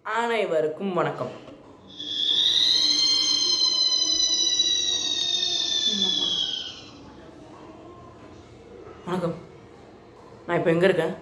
அனைவருக்கும் வணக்கம் வணக்கம் நான் இப்போ எங்கே இருக்கேன்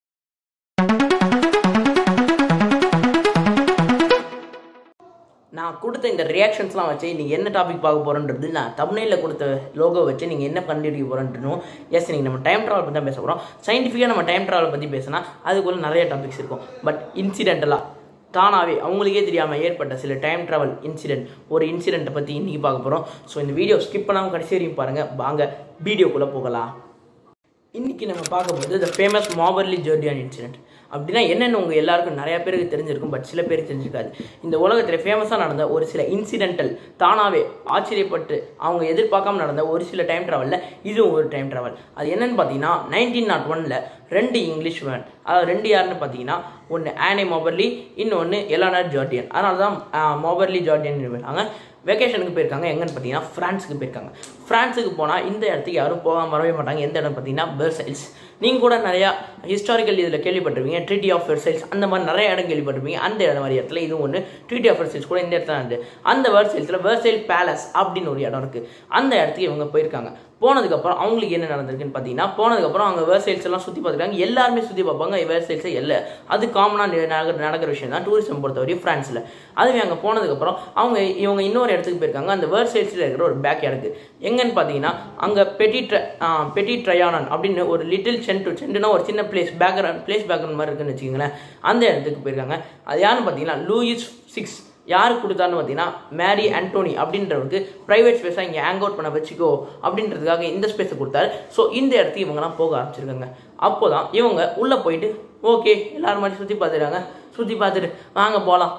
நான் கொடுத்த இந்த ரியாக்ஷன்ஸ்லாம் வச்சு நீங்கள் என்ன டாபிக் பார்க்க போகிறோன்றது நான் தமிழில் கொடுத்த லோகோ வச்சு நீங்கள் என்ன கண்டுபிடிக்க போகிறோன்றனும் எஸ் நீங்கள் நம்ம டைம் ட்ராவல் பற்றி தான் பேச போகிறோம் சயின்டிஃபிக்காக நம்ம டைம் ட்ராவல் பற்றி பேசினா அதுக்குள்ள நிறைய டாபிக்ஸ் இருக்கும் பட் இன்சிடென்டலாக தானாகவே அவங்களுக்கே தெரியாமல் ஏற்பட்ட சில டைம் ட்ராவல் இன்சிடென்ட் ஒரு இன்சிடென்ட்டை பற்றி இன்றைக்கி பார்க்க போகிறோம் ஸோ இந்த வீடியோ ஸ்கிப் பண்ணாமல் கடைசி வரையும் பாருங்கள் வாங்க வீடியோக்குள்ளே போகலாம் இன்னைக்கு நம்ம பார்க்க போகிறது த ஃபேமஸ் மாபர்லி ஜோர்டியான் இன்சிடென்ட் அப்படின்னா என்னென்னு உங்கள் எல்லாருக்கும் நிறைய பேருக்கு தெரிஞ்சிருக்கும் பட் சில பேருக்கு தெரிஞ்சிருக்காது இந்த உலகத்தில் ஃபேமஸாக நடந்த ஒரு சில இன்சிடென்டல் தானாகவே ஆச்சரியப்பட்டு அவங்க எதிர்பார்க்காம நடந்த ஒரு சில டைம் ட்ராவலில் இதுவும் ஒரு டைம் ட்ராவல் அது என்னன்னு பார்த்தீங்கன்னா நைன்டீன் நாட் ஒனில் ரெண்டு இங்கிலீஷ் மேன் அதாவது ரெண்டு யாருன்னு பார்த்தீங்கன்னா ஒன்று ஆனே மாபர்லி இன்னொன்று எலானர் ஜார்டியன் அதனால தான் மாபர்லி ஜார்டியன் இருக்காங்க வெக்கேஷனுக்கு போயிருக்காங்க எங்கன்னு பார்த்தீங்கன்னா ஃப்ரான்ஸுக்கு போயிருக்காங்க ஃப்ரான்ஸுக்கு போனால் இந்த இடத்துக்கு யாரும் போகாம வரவே மாட்டாங்க எந்த இடம் பார்த்தீங்கன்னா பெர்சைல்ஸ் நீங்கள் கூட நிறையா ஹிஸ்டாரிக்கல் இதில் கேள்விப்பட்டிருப்பீங்க ட்ரீட்டி ஆஃப் வெர்சைல்ஸ் அந்த மாதிரி நிறைய இடம் கேள்விப்பட்டிருப்பீங்க அந்த இடம் மாதிரி இடத்துல இது ஒன்று ட்ரீட்டி ஆஃப் வெர்சைல்ஸ் கூட இந்த இடத்துல இருந்து அந்த வெர்சைல்ஸில் வெர்சைல் பேலஸ் அப்படின்னு ஒரு இடம் இருக்குது அந்த இடத்துக்கு இவங்க போயிருக்காங்க போனதுக்கப்புறம் அவங்களுக்கு என்ன நடந்திருக்குன்னு பார்த்தீங்கன்னா போனதுக்கப்புறம் அவங்க வேர்சைல்ஸ் எல்லாம் சுற்றி பார்த்துருக்காங்க எல்லாருமே சுற்றி பார்ப்பாங்க வேர்சைல்ஸே இல்லை அது காமனாக நடக்கிற நடக்கிற விஷயம் தான் டூரிசம் பொறுத்தவரையும் ஃப்ரான்ஸில் அதுவே அங்கே போனதுக்கப்புறம் அவங்க இவங்க இன்னொரு இடத்துக்கு போயிருக்காங்க அந்த வேர்சைல்ஸில் இருக்கிற ஒரு பேக் யார்டுக்கு எங்கன்னு பார்த்தீங்கன்னா அங்கே பெட்டி ட்ர பெட்டி ட்ரையானன் அப்படின்னு ஒரு லிட்டில் சென்ட் சென்ட்னா ஒரு சின்ன பிளேஸ் பேக்ரவுண்ட் பிளேஸ் பேக்ரவுண்ட் மாதிரி இருக்குன்னு வச்சுக்கோங்களேன் அந்த இடத்துக்கு போயிருக்காங்க அது யாருன்னு பார்த்தீங்கன்னா லூயிஸ் சிக்ஸ் யார் கொடுத்தான்னு பார்த்தீங்கன்னா மேரி ஆண்டோனி அப்படின்றவருக்கு ப்ரைவேட் ஸ்பேஸாக இங்கே ஹேங் அவுட் பண்ண வச்சுக்கோ அப்படின்றதுக்காக இந்த ஸ்பேஸை கொடுத்தாரு ஸோ இந்த இடத்துக்கு இவங்கலாம் போக ஆரம்பிச்சிருக்காங்க அப்போ தான் இவங்க உள்ளே போயிட்டு ஓகே எல்லாரும் மாதிரி சுற்றி பார்த்துறாங்க சுற்றி பார்த்துட்டு வாங்க போகலாம்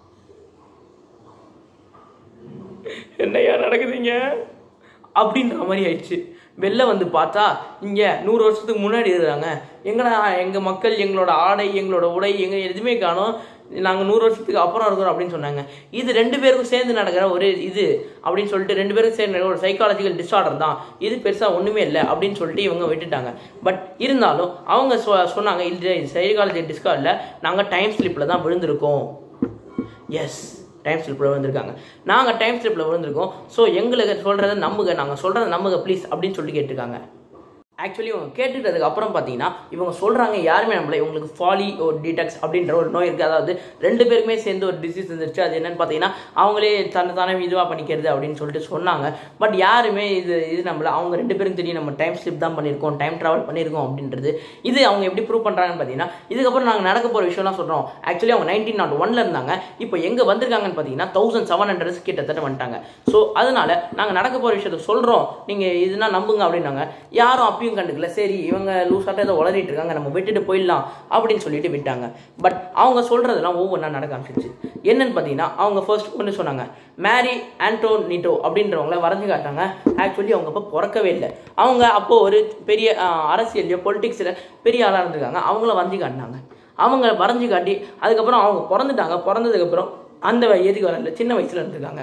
என்னையா நடக்குதுங்க அப்படின்ற மாதிரி ஆயிடுச்சு வெளில வந்து பார்த்தா இங்கே நூறு வருஷத்துக்கு முன்னாடி இருக்கிறாங்க எங்கடா எங்கள் மக்கள் எங்களோட ஆடை எங்களோட உடை எங்கள் எதுவுமே காணும் நாங்கள் நூறு வருஷத்துக்கு அப்புறம் இருக்கிறோம் அப்படின்னு சொன்னாங்க இது ரெண்டு பேருக்கும் சேர்ந்து நடக்கிற ஒரு இது அப்படின்னு சொல்லிட்டு ரெண்டு பேரும் சேர்ந்து நடக்கிற ஒரு சைக்காலஜிக்கல் டிஸார்டர் தான் இது பெருசாக ஒன்றுமே இல்லை அப்படின்னு சொல்லிட்டு இவங்க விட்டுட்டாங்க பட் இருந்தாலும் அவங்க சொ சொன்னாங்க இல்லை இது சைக்காலஜி டிஸ்கார்டில் நாங்கள் டைம் ஸ்லிப்பில் தான் விழுந்திருக்கோம் எஸ் டைம் ஸ்லிப்பில் விழுந்திருக்காங்க நாங்கள் டைம் ஸ்லிப்பில் விழுந்திருக்கோம் ஸோ எங்களுக்கு சொல்கிறத நம்புங்க நாங்கள் சொல்கிறத நம்புங்க ப்ளீஸ் அப்படின்னு சொல்லி கேட்டிருக்காங்க ஆக்சுவலி இவங்க கேட்டுட்டதுக்கு அப்புறம் பார்த்தீங்கன்னா இவங்க சொல்கிறாங்க யாருமே நம்மள இவங்களுக்கு ஃபாலி ஒரு டிடெக்ஸ் அப்படின்ற ஒரு நோய் இருக்குது அதாவது ரெண்டு பேருக்குமே சேர்ந்து ஒரு டிசீஸ் இருந்துச்சு அது என்னன்னு பார்த்தீங்கன்னா அவங்களே தன்னை தானே இதுவாக பண்ணிக்கிறது அப்படின்னு சொல்லிட்டு சொன்னாங்க பட் யாருமே இது இது நம்மள அவங்க ரெண்டு பேரும் தெரியும் நம்ம டைம் ஸ்லிப் தான் பண்ணியிருக்கோம் டைம் ட்ராவல் பண்ணியிருக்கோம் அப்படின்றது இது அவங்க எப்படி ப்ரூவ் பண்ணுறாங்கன்னு பார்த்தீங்கன்னா இதுக்கப்புறம் நாங்கள் நடக்க போகிற விஷயம்லாம் சொல்கிறோம் ஆக்சுவலி அவங்க நைன்டீன் நாட் ஒன்ல இருந்தாங்க இப்போ எங்கே வந்திருக்காங்கன்னு பார்த்தீங்கன்னா தௌசண்ட் செவன் ஹண்ட்ரட்ஸ் கிட்டத்தட்ட வந்துட்டாங்க ஸோ அதனால நாங்கள் நடக்க போகிற விஷயத்த சொல்கிறோம் நீங்கள் இதுனா நம்புங்க அப்படின்னாங்க யாரும் அப்பயும் அப்பயும் கண்டுக்கல சரி இவங்க லூஸாட்ட ஏதோ உளறிட்டு இருக்காங்க நம்ம விட்டுட்டு போயிடலாம் அப்படின்னு சொல்லிட்டு விட்டாங்க பட் அவங்க சொல்றதெல்லாம் ஒவ்வொன்றா நடக்க ஆரம்பிச்சிருச்சு என்னன்னு பார்த்தீங்கன்னா அவங்க ஃபர்ஸ்ட் ஒன்று சொன்னாங்க மேரி ஆண்டோனிட்டோ அப்படின்றவங்கள வரைஞ்சு காட்டாங்க ஆக்சுவலி அவங்க அப்போ பிறக்கவே இல்லை அவங்க அப்போ ஒரு பெரிய அரசியல்லையோ பொலிட்டிக்ஸில் பெரிய ஆளாக இருந்திருக்காங்க அவங்கள வரைஞ்சு காட்டினாங்க அவங்க வரைஞ்சு காட்டி அதுக்கப்புறம் அவங்க பிறந்துட்டாங்க பிறந்ததுக்கப்புறம் அந்த எதுக்கு வரல சின்ன வயசுல இருந்திருக்காங்க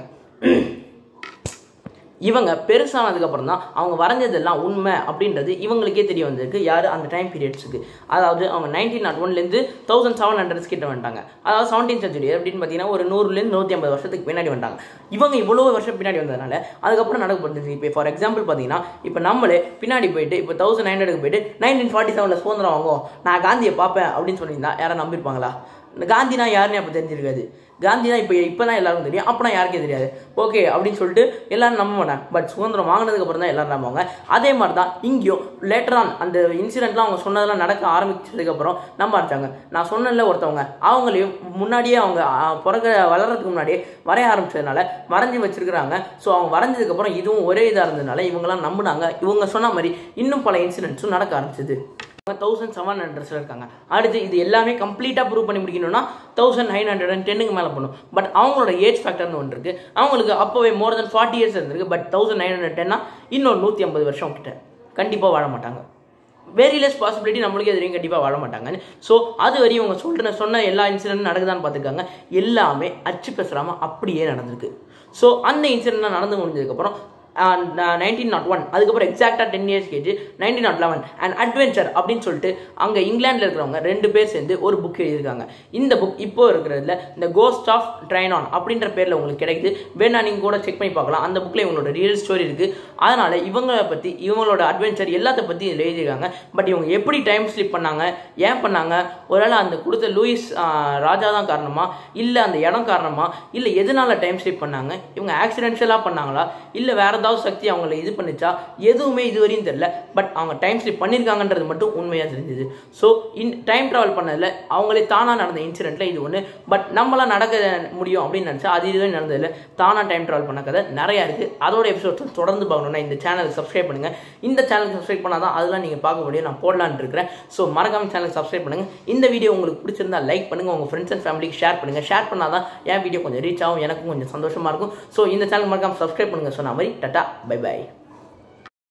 இவங்க பெருசானதுக்கப்புறம் தான் அவங்க வரைஞ்சதெல்லாம் உண்மை அப்படின்றது இவங்களுக்கே தெரிய வந்திருக்கு யார் அந்த டைம் பீரியட்ஸுக்கு அதாவது அவங்க நைன்டீன் நாட் ஒன்லேருந்து தௌசண்ட் செவன் ஹண்ட்ரட்ஸ் கிட்ட வந்துட்டாங்க அதாவது செவன்டீன் சென்ச்சுரி அப்படின்னு பார்த்தீங்கன்னா ஒரு நூறுலேருந்து நூற்றி ஐம்பது வருஷத்துக்கு பின்னாடி வந்தாங்க இவங்க இவ்வளோ வருஷம் பின்னாடி வந்ததுனால அதுக்கப்புறம் நடக்கப்படுது இப்போ ஃபார் எக்ஸாம்பிள் பார்த்தீங்கன்னா இப்போ நம்மளே பின்னாடி போயிட்டு இப்போ தௌசண்ட் நைன் ஹண்ட்ரடுக்கு போயிட்டு நைன்டீன் ஃபார்ட்டி செவனில் சுதந்திரம் வாங்கும் நான் காந்தியை பார்ப்பேன் அப்படின்னு சொல்லியிருந்தா யாரும் நம்பியிருப்பாங்களா காந்தினா யாருன்னு அப்போ தெரிஞ்சிருக்காது காந்தி தான் இப்போ இப்போ தான் எல்லாருக்கும் தெரியும் அப்போனா யாருக்கே தெரியாது ஓகே அப்படின்னு சொல்லிட்டு எல்லாரும் நம்ப மாட்டாங்க பட் சுதந்திரம் வாங்கினதுக்கு அப்புறம் தான் எல்லாரும் நம்புவாங்க அதே மாதிரி தான் இங்கேயும் லேட்டரான் அந்த இன்சிடென்ட்லாம் அவங்க சொன்னதெல்லாம் நடக்க ஆரம்பிச்சதுக்கப்புறம் நம்ப ஆரம்பிச்சாங்க நான் சொன்னல ஒருத்தவங்க அவங்களையும் முன்னாடியே அவங்க பிறக்க வளர்றதுக்கு முன்னாடியே வரைய ஆரம்பிச்சதுனால வரைஞ்சி வச்சிருக்கிறாங்க ஸோ அவங்க வரைஞ்சதுக்கப்புறம் இதுவும் ஒரே இதாக இருந்ததுனால இவங்கெல்லாம் நம்பினாங்க இவங்க சொன்ன மாதிரி இன்னும் பல இன்சிடென்ட்ஸும் நடக்க ஆரம்பிச்சது தௌசண்ட் செவன் ஹண்ட்ரட்ஸில் இருக்காங்க அடுத்து இது எல்லாமே கம்ப்ளீட்டாக ப்ரூவ் பண்ணி முடிக்கணும்னா தௌசண்ட் நைன் ஹண்ட்ரட் அண்ட் டென்னுக்கு மேலே பண்ணும் பட் அவங்களோட ஏஜ் ஃபேக்டர்னு ஒன்று இருக்குது அவங்களுக்கு அப்போவே மோர் தென் ஃபார்ட்டி இயர்ஸ் இருந்திருக்கு பட் தௌசண்ட் நைன் ஹண்ட்ரட் டென்னா இன்னொரு நூற்றி ஐம்பது வருஷம் கிட்ட கண்டிப்பாக வாழ மாட்டாங்க வெரி லெஸ் பாசிபிலிட்டி நம்மளுக்கே தெரியும் கண்டிப்பாக வாழ மாட்டாங்கன்னு ஸோ அது வரையும் அவங்க சொல்கிற சொன்ன எல்லா இன்சிடென்ட் நடக்குதான்னு பார்த்துருக்காங்க எல்லாமே அச்சு பேசுகிறாமல் அப்படியே நடந்திருக்கு ஸோ அந்த இன்சிடென்ட்லாம் நடந்து முடிஞ்சதுக்கப்புறம் நைன்டீன் நாட் ஒன் அதுக்கப்புறம் எக்ஸாக்டாக டென் இயர்ஸ் கேஜ் nineteen nought eleven and adventure அப்படின்னு சொல்லிட்டு அங்கே இங்கிலாண்டில் இருக்கிறவங்க ரெண்டு பேர் சேர்ந்து ஒரு புக் எழுதியிருக்காங்க இந்த புக் இப்போ இருக்கிறதுல இந்த கோஸ்ட் ஆஃப் ட்ரைனான் அப்படின்ற பேரில் உங்களுக்கு கிடைக்குது வேணா நீங்கள் கூட செக் பண்ணி பார்க்கலாம் அந்த புக்கில் இவங்களோட ரியல் ஸ்டோரி இருக்குது அதனால் இவங்களை பற்றி இவங்களோட அட்வென்ச்சர் எல்லாத்த பற்றி இதில் எழுதியிருக்காங்க பட் இவங்க எப்படி டைம் ஸ்லிப் பண்ணாங்க ஏன் பண்ணாங்க ஒருவேளை அந்த கொடுத்த லூயிஸ் ஆஹ், ராஜா தான் காரணமா இல்லை அந்த இடம் காரணமா இல்லை எதனால டைம் ஸ்லிப் பண்ணாங்க இவங்க ஆக்சிடென்ஷியலாக பண்ணாங்களா இல்லை வேற ஏதாவது சக்தி அவங்கள இது பண்ணுச்சா எதுவுமே இதுவரையும் தெரியல பட் அவங்க டைம் ஸ்லிப் பண்ணியிருக்காங்கன்றது மட்டும் உண்மையாக தெரிஞ்சுது ஸோ இன் டைம் ட்ராவல் பண்ணதில் அவங்களே தானாக நடந்த இன்சிடென்ட்டில் இது ஒன்று பட் நம்மளாம் நடக்க முடியும் அப்படின்னு நினச்சா அது இதுவே நடந்ததில்ல தானாக டைம் ட்ராவல் பண்ண கதை நிறையா இருக்குது அதோட எபிசோட்ஸ் தொடர்ந்து பார்க்கணும்னா இந்த சேனலுக்கு சப்ஸ்கிரைப் பண்ணுங்கள் இந்த சேனலுக்கு சப்ஸ்கிரைப் பண்ணால் தான் அதெல்லாம் நீங்கள் பார்க்க முடியும் நான் போடலான்னு இருக்கிறேன் ஸோ மறக்காம சேனலுக்கு சப்ஸ்கிரைப் பண்ணுங்கள் இந்த வீடியோ உங்களுக்கு பிடிச்சிருந்தா லைக் பண்ணுங்கள் உங்கள் ஃப்ரெண்ட்ஸ் அண்ட் ஃபேமிலிக்கு ஷேர் பண்ணுங்கள் ஷேர் பண்ணால் தான் என் வீடியோ கொஞ்சம் ரீச் ஆகும் எனக்கும் கொஞ்சம் சந்தோஷமாக இருக்கும் ஸோ இந்த சேனல் மறக்காம சப்ஸ்கிரைப் பண்ணுங்கள் சொன்ன மாதிரி டட்டா பை பை